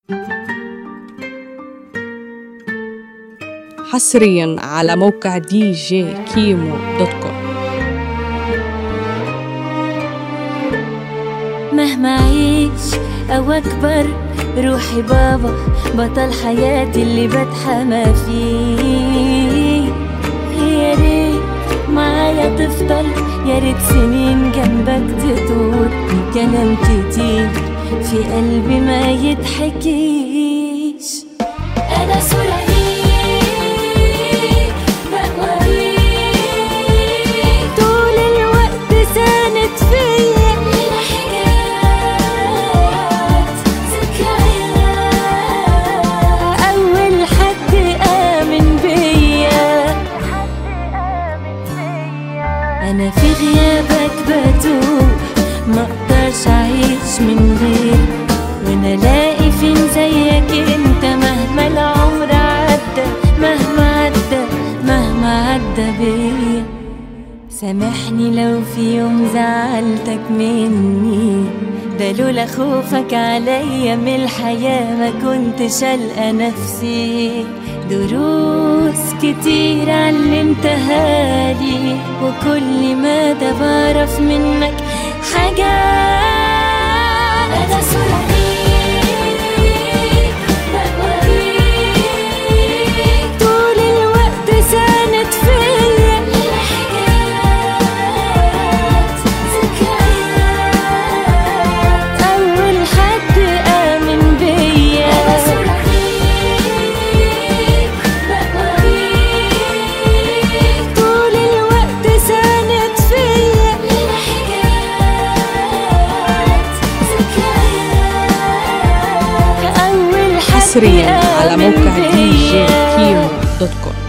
حصريا على موقع دي جي كيمو دوت كوم مهما أعيش أو أكبر روحي بابا بطل حياتي اللي بتحمى فيه يا ريت معايا تفضل يا ريت سنين جنبك تطول كلام كتير في قلبي ما يتحكيش أنا صورة ليك بقويك طول الوقت ساند فيا حاجات ذكريات أول حد آمن بيا أنا في غيابك بتوه ما اقدرش أعيش من غيرك وأنا الاقي فين زيك أنت مهما العمر عدى مهما عدى مهما عدى بيا سامحني لو في يوم زعلتك مني ده لولا خوفك عليا من الحياة ما كنت شالقة نفسي دروس كتير علمتها لي وكل مدى بعرف منك حاجات أنا صورة ليك بقويك طول الوقت ساند فيا حاجات ذكريات أول حد آمن بيا أنا صورة ليك بقويك طول الوقت ساند فيا حاجات ذكريات أول حد حصريا على آمن موقع دي جي بيا. كيمو دوت كوم